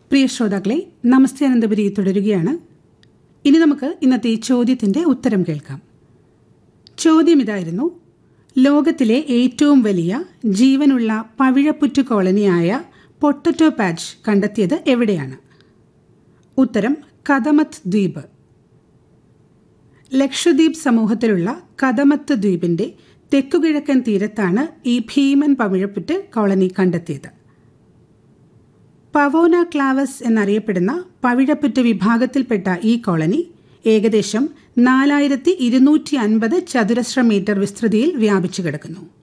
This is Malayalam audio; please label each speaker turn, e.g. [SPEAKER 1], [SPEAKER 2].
[SPEAKER 1] പ്രിയ ശ്രോതാക്കളെ നമസ്തേ അനന്തപുരി തുടരുകയാണ് ഇനി നമുക്ക് ഇന്നത്തെ ഈ ചോദ്യത്തിന്റെ ഉത്തരം കേൾക്കാം ചോദ്യം ഇതായിരുന്നു ലോകത്തിലെ ഏറ്റവും വലിയ ജീവനുള്ള പവിഴപ്പുറ്റു കോളനിയായ പൊട്ടറ്റോ പാച്ച് കണ്ടെത്തിയത് എവിടെയാണ് ഉത്തരം കദമത്ത് ദ്വീപ് ലക്ഷദ്വീപ് സമൂഹത്തിലുള്ള കദമത്ത് ദ്വീപിന്റെ തെക്കുകിഴക്കൻ തീരത്താണ് ഈ ഭീമൻ പവിഴപ്പുറ്റ് കോളനി കണ്ടെത്തിയത് പവോന ക്ലാവസ് എന്നറിയപ്പെടുന്ന പവിഴപ്പുറ്റ് വിഭാഗത്തിൽപ്പെട്ട ഈ കോളനി ഏകദേശം നാലായിരത്തി ഇരുന്നൂറ്റി അൻപത് ചതുരശ്ര മീറ്റർ വിസ്തൃതിയിൽ വ്യാപിച്ചു കിടക്കുന്നു